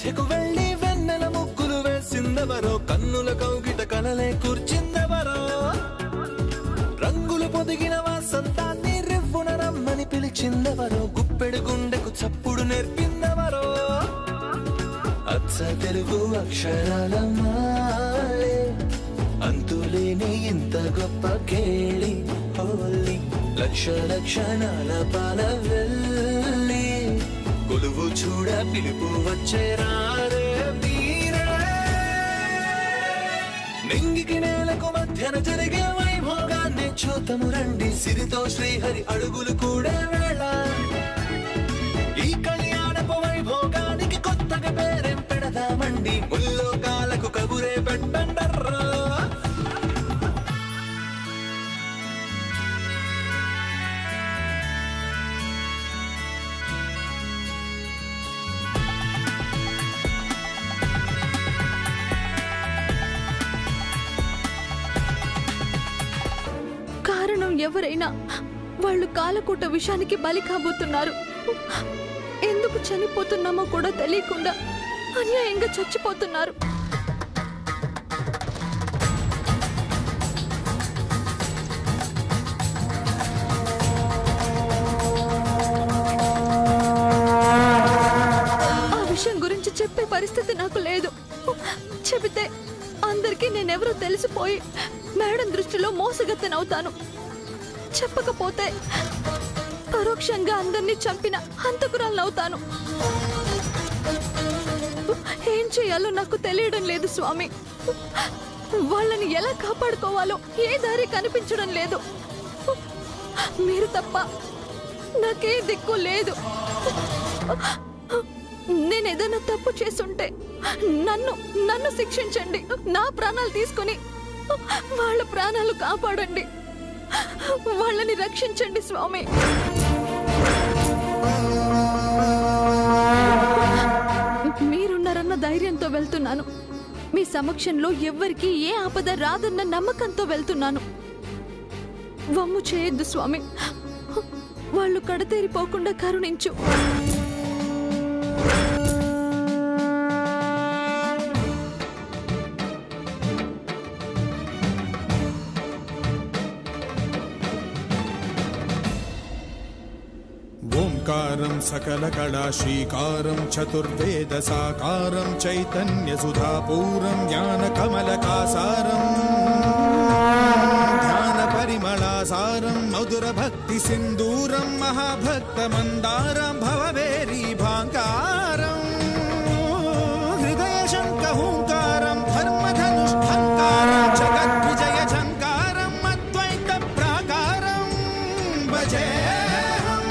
మధ్యకు వెళ్ళి వెన్నెల ముగ్గులు వేసిందెవరో కన్నుల కౌగిట కలలే కూర్చిందెవరో రంగులు పొదిగిన వాసంతాన్ని రివ్వున రమ్మని పిలిచిందెవరో గుప్పెడు గుండెకు చప్పుడు నేర్పిందెవరో అచ్చ తెలుగు అక్షరాల మాలే అంతులేని ఇంత గొప్ప కేళి హోలీ లక్ష లక్షణాల పాల వెళ్ళి కొలువు చూడ పిలుపు వచ్చే రారే వీరే నింగికి నేలకు మధ్యన జరిగే వైభోగాన్ని చూతము రండి సిరితో శ్రీహరి అడుగులు కూడా వేళ ఈ కళ్యాణపు వైభోగానికి కొత్తగా పేరేం పెడదామండి ముల్లోకాలకు కబురే పెట్టండర్రా కారణం ఎవరైనా వాళ్ళు కాలకూట విషానికి బలి కాబోతున్నారు ఎందుకు చనిపోతున్నామో కూడా తెలియకుండా అన్యాయంగా చచ్చిపోతున్నారు ఆ విషయం గురించి చెప్పే పరిస్థితి నాకు లేదు చెబితే అందరికీ నేనెవరో తెలిసిపోయి మేడం దృష్టిలో మోసగత్తెనవుతాను చెప్పకపోతే పరోక్షంగా అందరినీ చంపిన హంతకురాలనవుతాను ఏం చేయాలో నాకు తెలియడం లేదు స్వామి వాళ్ళని ఎలా కాపాడుకోవాలో ఏ దారి కనిపించడం లేదు మీరు తప్ప నాకే దిక్కు లేదు నేను ఏదైనా తప్పు చేసుంటే నన్ను నన్ను శిక్షించండి నా ప్రాణాలు తీసుకొని వాళ్ళ ప్రాణాలు కాపాడండి వాళ్ళని రక్షించండి స్వామి మీరున్నారన్న ధైర్యంతో వెళ్తున్నాను మీ సమక్షంలో ఎవ్వరికి ఏ ఆపద రాదన్న నమ్మకంతో వెళ్తున్నాను వమ్ము చేయొద్దు స్వామి వాళ్ళు కడతేరిపోకుండా కరుణించు ఓంకారం సకల కళా శ్రీకారం చతుర్వేద సాకారం చైతన్య సుధాపూరం జ్ఞాన కమలకాసారం ధ్యాన పరిమళాసారం మధుర భక్తి సింధూరం మహాభక్త మందారం భవవేరీ భాంకారం హృదయ శంకహూంకారం ధర్మధనుష్ఠంకారం జగద్విజయ ఝంకారం అద్వైత ప్రాకారం భజేహం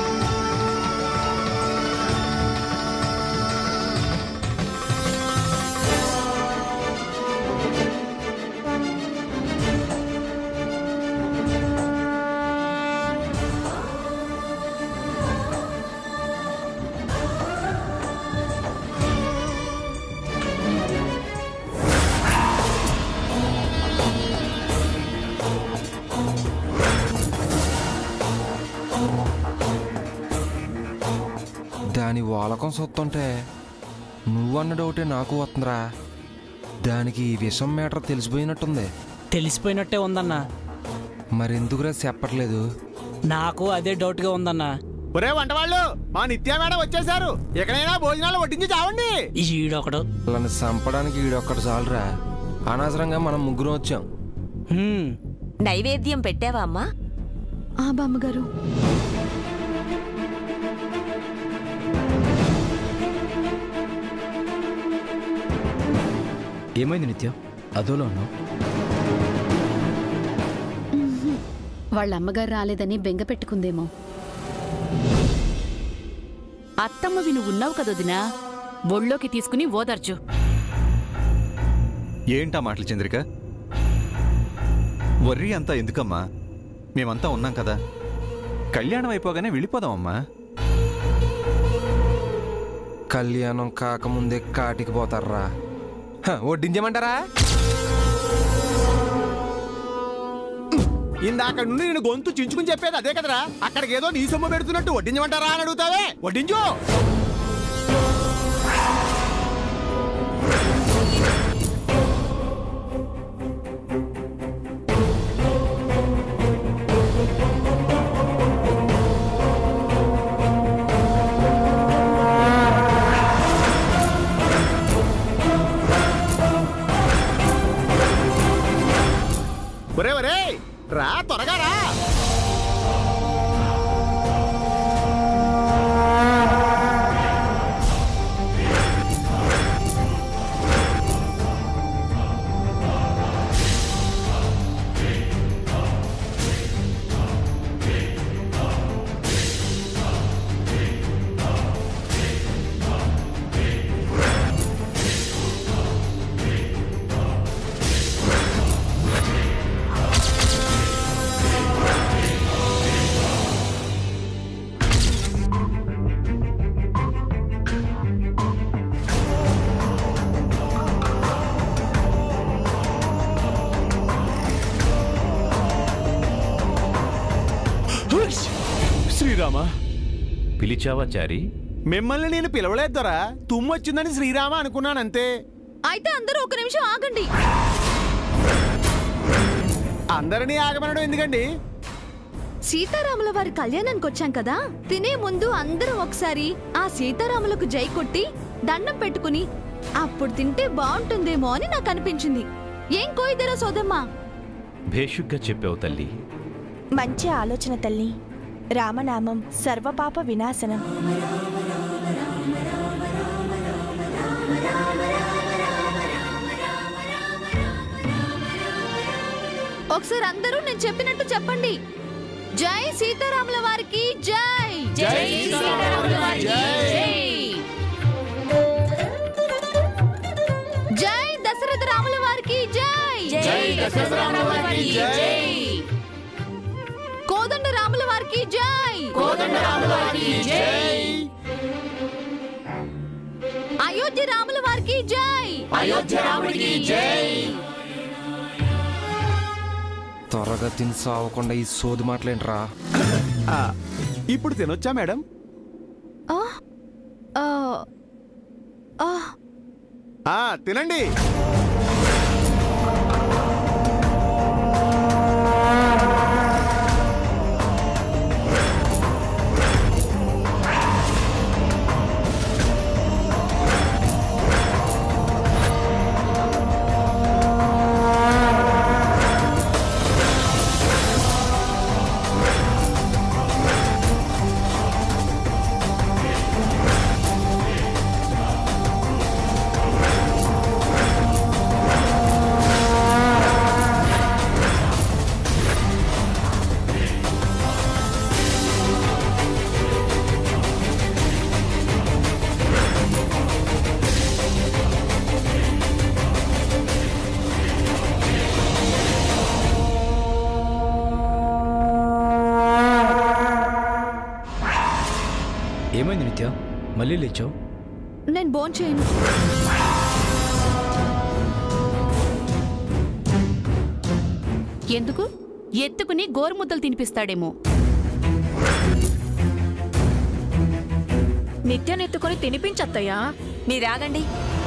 దాని వాలకం సొత్తుంటే నువ్వన్న డౌటే నాకు వస్తుందిరా దానికి ఈ విషం మేటర్ తెలిసిపోయినట్టుంది తెలిసిపోయినట్టే ఉందన్నా మరెందుకురా చెప్పట్లేదు నాకు అదే డౌట్గా ఉందన్నా ఒరే వంటవాళ్ళు మా నిత్య మేడం వచ్చేసారు ఎక్కడైనా భోజనాలు వడ్డించి చావండి ఈడొకడు వాళ్ళని చంపడానికి ఈడొక్కడు చాలురా అనవసరంగా మనం ముగ్గురం వచ్చాం హ్మ్. నైవేద్యం పెట్టావా అమ్మా ఆ బామ్మగారు ఏమైంది నిత్య అదోలో ఉన్నావు వాళ్ళ అమ్మగారు రాలేదని బెంగ పెట్టుకుందేమో అత్తమ్మవి నువ్వు ఉన్నావు కదొదినా ఒళ్ళోకి తీసుకుని ఓదార్చు ఏంటా మాటలు చంద్రిక వర్రీ అంతా ఎందుకమ్మా మేమంతా ఉన్నాం కదా కళ్యాణం అయిపోగానే వెళ్ళిపోదామమ్మా కళ్యాణం కాకముందే కాటికి పోతారా హ, వడ్డించమంటారా ఇందాక నుండి నేను గొంతు చించుకుని చెప్పేది అదే కదరా అక్కడికి ఏదో నీ సొమ్ము పెడుతున్నట్టు వడ్డించమంటారా అని అడుగుతావే వడ్డించు శ్రీరామ పిలిచావా చారి మిమ్మల్ని నేను పిలవలేదు దొరా తుమ్మొచ్చిందని శ్రీరామ అనుకున్నాను అంతే అయితే అందరూ ఒక నిమిషం ఆగండి అందరినీ ఆగమనడం ఎందుకండి సీతారాముల వారి కళ్యాణానికి వచ్చాం కదా తినే ముందు అందరం ఒకసారి ఆ సీతారాములకు జై కొట్టి దండం పెట్టుకుని అప్పుడు తింటే బాగుంటుందేమో అని నాకు అనిపించింది ఏం కోయిదరా సోదమ్మా భేషుగ్గా చెప్పావు తల్లి మంచి ఆలోచన తల్లి రామనామం సర్వపాప వినాశనం ఒకసారి అందరూ నేను చెప్పినట్టు చెప్పండి జై సీతారాముల వారికి జై జై సీతారాముల వారికి జై. జై దశరథ రాముల వారికి జై జై దశరథ రాముల వారికి జై. కోదండ రాముల వారికి జై కోదండ రాముల వారికి జై. అయోధ్య రాముల వారికి జై అయోధ్య రాముడికి జై త్వరగా తిని సావకుండా ఈ సోది మాటలేంట్రా ఆ, ఇప్పుడు తినొచ్చా మేడం ఆ, ఆ, ఆ, ఆ తినండి ఏమైంది నిత్య మళ్ళీ లేచావు నేను బోన్ చేయను ఎందుకు ఎత్తుకుని గోరుముద్దలు తినిపిస్తాడేమో నిత్యనెత్తుకొని తినిపించత్తయ్యా మీరాగండి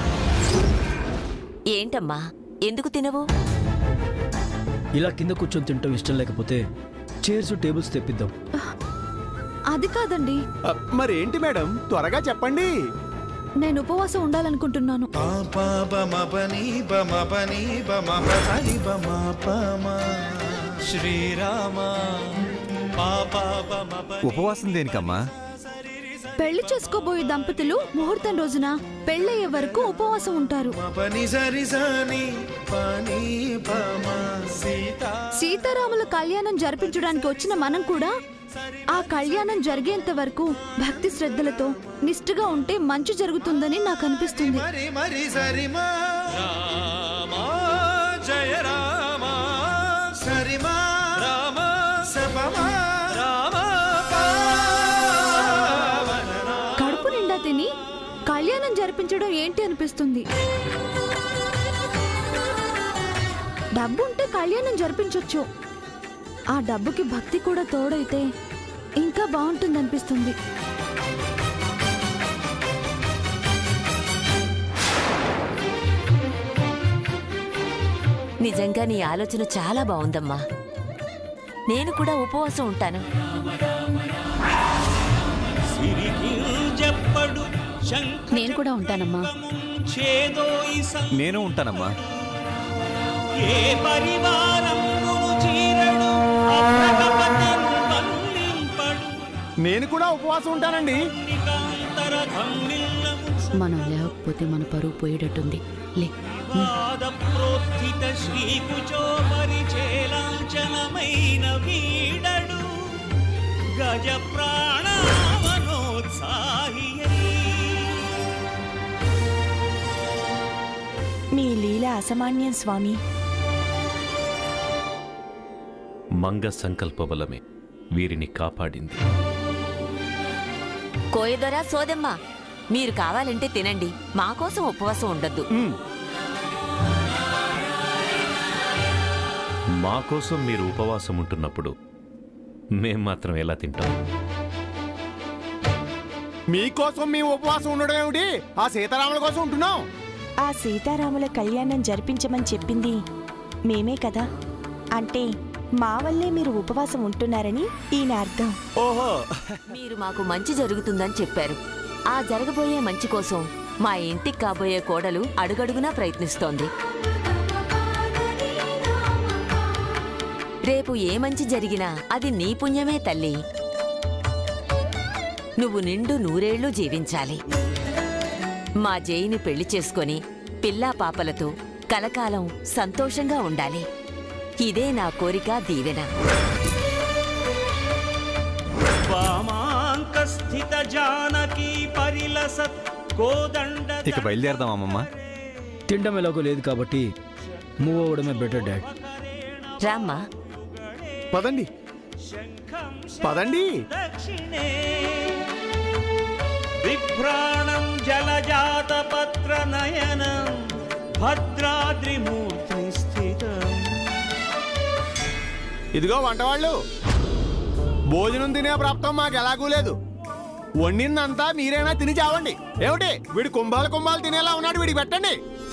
ఏంటమ్మా ఎందుకు తినవు ఇలా కింద కూర్చొని తింటాం ఇష్టం లేకపోతే చైర్స్ టేబుల్స్ తెప్పిద్దాం అది కాదండి ఆ, మరేంటి మేడం త్వరగా చెప్పండి నేను ఉపవాసం ఉండాలనుకుంటున్నాను పాపమపని బమపని బమప సరి బమ పమ శ్రీరామ పాపమపని ఉపవాసం దేనికమ్మా పెళ్లి చేసుకోబోయే దంపతులు ముహూర్తం రోజున పెళ్ళయ్యే వరకు ఉపవాసం ఉంటారు పని సరి సని పని పమ సీత సీతారాముల కళ్యాణం జరిపించడానికి వచ్చిన మనం కూడా ఆ కళ్యాణం జరిగేంత వరకు భక్తి శ్రద్ధలతో నిష్ఠగా ఉంటే మంచి జరుగుతుందని నాకు అనిపిస్తుంది మరి మరి సరి మా రామ జయ రామ సరి మా రామ సపమా రామ పావన కడుపు నిండా తిని కళ్యాణం జరిపించడం ఏంటి అనిపిస్తుంది డబ్బు ఉంటే కళ్యాణం జరిపించొచ్చు ఆ డబ్బుకి భక్తి కూడా తోడైతే ఇంకా బాగుంటుంది అనిపిస్తుంది నిజంగా నీ ఆలోచన చాలా బాగుందమ్మా నేను కూడా ఉపవాసం ఉంటాను నేను కూడా ఉంటానమ్మా నేను ఉంటానమ్మా ఏ పరివారమును చీరడు అభ్రగపతిన్ వల్లింపడు నేను కూడా ఉపవాసం ఉంటానండి నికాంతరధమ్మిల్లము మనం లేకపోతే మన పరువు పోయేటట్టుంది లే వివాద ప్రోత్థిత శ్రీకుచో పరిచేలాంచనమైన వీడడు గజ ప్రాణావనోత్సాహి మీ లీల అసామాన్యం స్వామి మంగ సంకల్ప బలమే వీరిని కాపాడింది కోయదొరా సోదమ్మ మీరు కావాలంటే తినండి మా కోసం ఉపవాసం ఉండొద్దు మా కోసం మీరు ఉపవాసం ఉంటున్నప్పుడు మేం మాత్రం ఎలా తింటాం మీకోసం మేము ఉపవాసం ఉండడం ఏమిటి ఆ సీతారాముల కోసం ఉంటున్నాం ఆ సీతారాముల కళ్యాణం జరిపించమని చెప్పింది మేమే కదా అంటే మా వల్లే మీరు ఉపవాసం ఉంటున్నారని ఈయన అర్థం ఓహో మీరు మాకు మంచి జరుగుతుందని చెప్పారు ఆ జరగబోయే మంచి కోసం మా ఇంటికి కాబోయే కోడలు అడుగడుగునా ప్రయత్నిస్తోంది రేపు ఏ మంచి జరిగినా అది నీ పుణ్యమే తల్లి నువ్వు నిండు నూరేళ్లు జీవించాలి మా జైని పెళ్లి చేసుకొని పిల్లా పాపలతో కలకాలం సంతోషంగా ఉండాలి ఇదే నా కోరిక దీవెన వామాంకస్థిత జానకీ పరిలసత్ కోదండ ఇక బయలుదేరదాం అమ్మమ్మ తినడం ఎలాగో లేదు కాబట్టి మూవ్ అవ్వడమే బెటర్ డాడ్ రామ్మా పదండి పదండి దక్షిణే బిభ్రాణం జలజాత పత్ర నయనం భద్రాద్రిమూర్తి స్థితం ఇదిగో వంటవాళ్ళు భోజనం తినే ప్రాప్తం మాకు ఎలాగూ లేదు వండిందంతా మీరైనా తిని చావండి ఏమిటి వీడి కుంభాలు కుంభాలు తినేలా ఉన్నాడు వీడికి పెట్టండి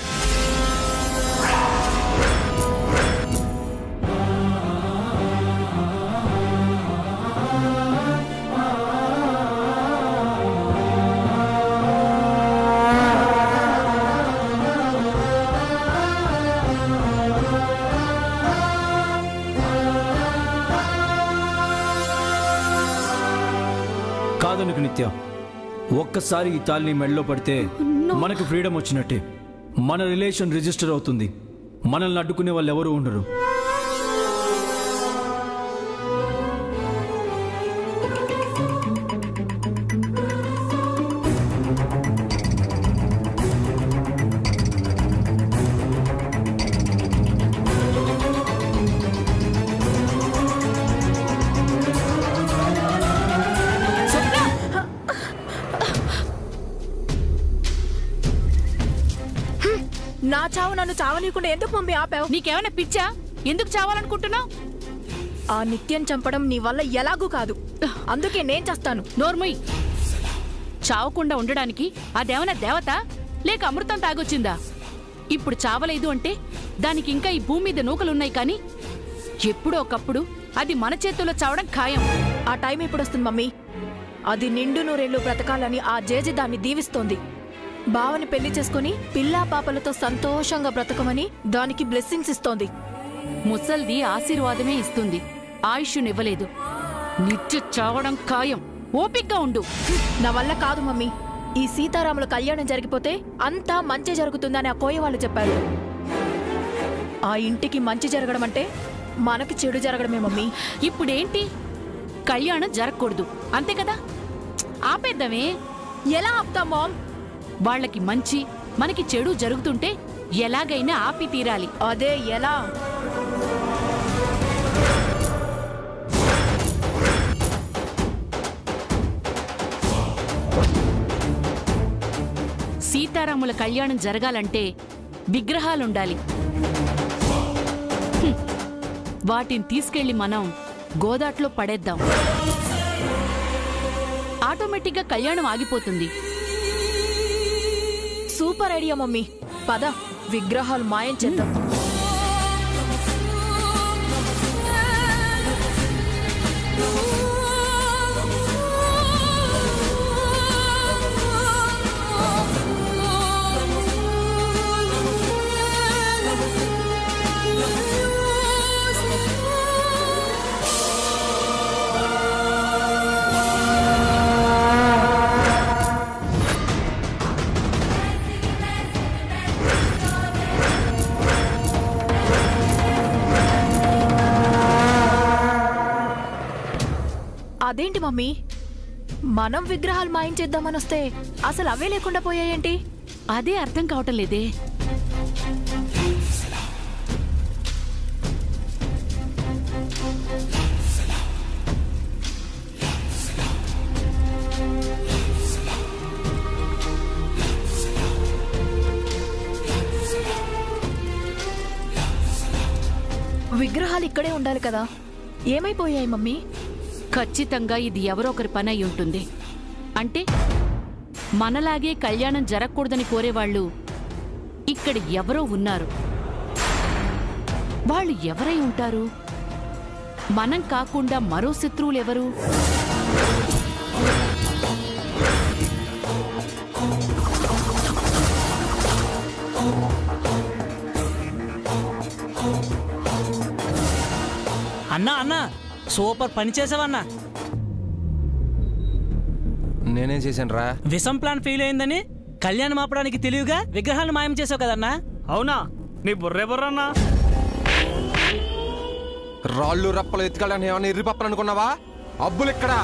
కాదనుకు నిత్య ఒక్కసారి ఈ తాళిని మెడలో పడితే మనకు ఫ్రీడమ్ వచ్చినట్టే మన రిలేషన్ రిజిస్టర్ అవుతుంది మనల్ని అడ్డుకునే వాళ్ళు ఎవరు ఉండరు నా చావు నన్ను చావనీయకుండా ఎందుకు మమ్మీ ఆపావు నీకేమైనా పిచ్చా ఎందుకు చావాలనుకుంటున్నావు ఆ నిత్యం చంపడం నీ వల్ల ఎలాగూ కాదు అందుకే నేను చేస్తాను నోర్ముయ్ చావకుండా ఉండడానికి అదేమైనా దేవత లేక అమృతం తాగొచ్చిందా ఇప్పుడు చావలేదు అంటే దానికి ఇంకా ఈ భూమి మీద నూకలున్నాయి కానీ ఎప్పుడో ఒకప్పుడు అది మన చేతుల్లో చావడం ఖాయం ఆ టైం ఇప్పుడు వస్తుంది మమ్మీ అది నిండు నూరేళ్లు బ్రతకాలని ఆ జేజి దాన్ని దీవిస్తోంది బావని పెళ్లి చేసుకుని పిల్లా పాపలతో సంతోషంగా బ్రతకమని దానికి బ్లెస్సింగ్స్ ఇస్తోంది ముసల్ది ఆశీర్వాదమే ఇస్తుంది ఆయుష్నివ్వలేదు నిత్య చావడం ఖాయం ఓపిగ్గా ఉండు నా వల్ల కాదు మమ్మీ ఈ సీతారాముల కళ్యాణం జరిగిపోతే అంతా మంచి జరుగుతుందని ఆ కోయవాళ్ళు చెప్పారు ఆ ఇంటికి మంచి జరగడం అంటే మనకి చెడు జరగడమే మమ్మీ ఇప్పుడేంటి కళ్యాణం జరగకూడదు అంతే కదా ఆపేద్దామే ఎలా ఆపుతాం మామ్ వాళ్ళకి మంచి మనకి చెడు జరుగుతుంటే ఎలాగైనా ఆపి తీరాలి అదే ఎలా సీతారాముల కళ్యాణం జరగాలంటే విగ్రహాలుండాలి హ్మ్. వాటిని తీసుకెళ్లి మనం గోదాట్లో పడేద్దాం ఆటోమేటిక్గా కళ్యాణం ఆగిపోతుంది సూపర్ ఐడియా మమ్మీ పద విగ్రహాలు మాయం చేద్దాం అదేంటి మమ్మీ మనం విగ్రహాలు మాయం చేద్దామని వస్తే అసలు అవే లేకుండా పోయాయేంటి అదే అర్థం కావటం లేదే విగ్రహాలు ఇక్కడే ఉండాలి కదా ఏమైపోయాయి మమ్మీ ఖచ్చితంగా ఇది ఎవరో ఒకరి పని అయి ఉంటుంది అంటే మనలాగే కళ్యాణం జరగకూడదని కోరేవాళ్ళు ఇక్కడ ఎవరో ఉన్నారు వాళ్ళు ఎవరై ఉంటారు మనం కాకుండా మరో శత్రువులెవరు అన్నా అన్నా సూపర్ పని చేసావన్నా నేనేం చేశాను రా విషం ప్లాన్ ఫెయిల్ అయిందని కళ్యాణం ఆపడానికి తెలివిగా విగ్రహాలను మాయం చేసావు కదన్నా అవునా నీ బుర్రే బుర్రన్నా రాళ్ళు రప్పలు ఎత్తుకెళ్ళడానికి ఏమన్నా ఎర్రి పప్పలు అనుకున్నావా అబ్బులు ఇక్కడ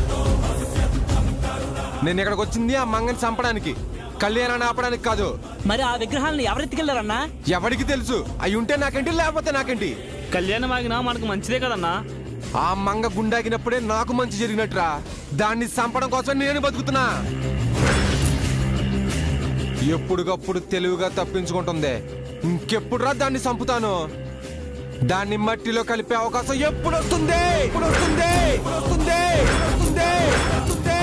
నేను ఇక్కడికి వచ్చింది ఆ మంగని చంపడానికి కళ్యాణాన్ని ఆపడానికి కాదు మరి ఆ విగ్రహాలను ఎవరెత్తుకెళ్లారన్నా ఎవరికి తెలుసు అవి ఉంటే నాకేంటి లేకపోతే నాకేంటి కళ్యాణం ఆగినా మనకు మంచిదే కదన్నా ఆ మంగ గుండాగినప్పుడే నాకు మంచి జరిగినట్టురా దాన్ని చంపడం కోసం నేను బతుకుతున్నా ఎప్పుడుగప్పుడు తెలివిగా తప్పించుకుంటుంది ఇంకెప్పుడురా దాన్ని చంపుతాను దాన్ని మట్టిలో కలిపే అవకాశం ఎప్పుడు వస్తుంది ఎప్పుడు వస్తుంది ఎప్పుడు వస్తుంది ఎప్పుడు వస్తుంది ఎప్పుడు వస్తుంది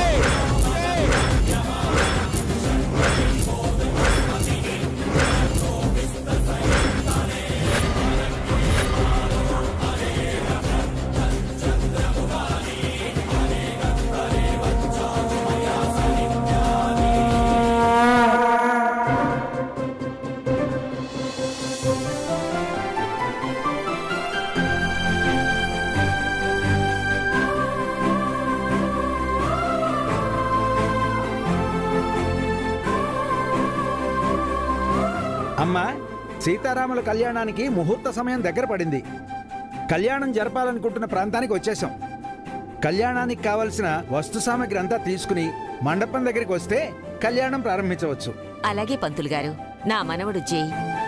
అమ్మా సీతారాముల కళ్యాణానికి ముహూర్త సమయం దగ్గర పడింది కళ్యాణం జరపాలనుకుంటున్న ప్రాంతానికి వచ్చేసాం కళ్యాణానికి కావలసిన వస్తు సామాగ్రి అంతా తీసుకుని మండపం దగ్గరికి వస్తే కళ్యాణం ప్రారంభించవచ్చు అలాగే పంతులు గారు నా మనవడు జై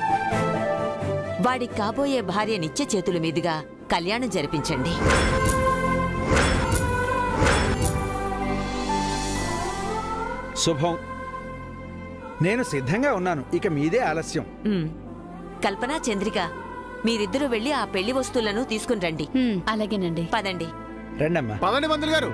వాడి కాబోయే భార్య నిత్య చేతుల మీదుగా కళ్యాణం జరిపించండి శుభం నేను సిద్ధంగా ఉన్నాను ఇక మీదే ఆలస్యం ఉమ్. కల్పన చంద్రిక మీరిద్దరూ వెళ్ళి ఆ పెళ్లి వస్తువులను తీసుకుని రండి అలాగేనండి పదండి రండమ్మా పదండి పంతులు గారు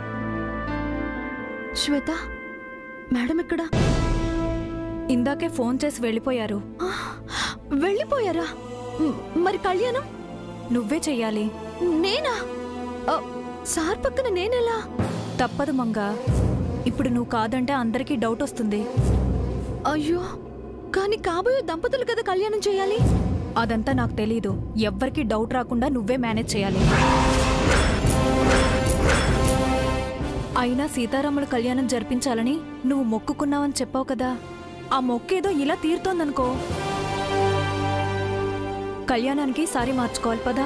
శ్వేత మేడం ఇక్కడ ఇందాకే ఫోన్ చేసి వెళ్ళిపోయారు వెళ్ళిపోయారా మ్, మరి కళ్యాణం నువ్వే చెయ్యాలి నేనా ఆ, సార్ పక్కన నేనెలా తప్పదు మంగా ఇప్పుడు నువ్వు కాదంటే అందరికీ డౌట్ వస్తుంది అయ్యో కానీ కాబోయే దంపతులు కదా కళ్యాణం చేయాలి అదంతా నాకు తెలీదు ఎవ్వరికీ డౌట్ రాకుండా నువ్వే మేనేజ్ చేయాలి అయినా సీతారాముల కళ్యాణం జరిపించాలని నువ్వు మొక్కుకున్నావని చెప్పావు కదా ఆ మొక్కేదో ఇలా తీరుతోందనుకో కళ్యాణానికి సారీ మార్చుకోవాలి పదా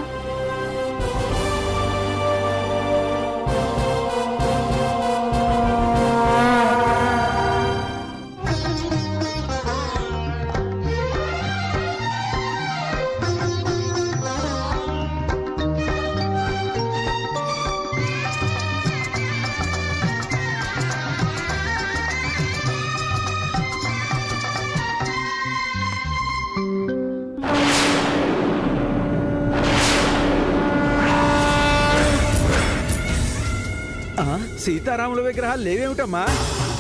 ఆ, సీతారాముల విగ్రహాలు లేవేమిటమ్మా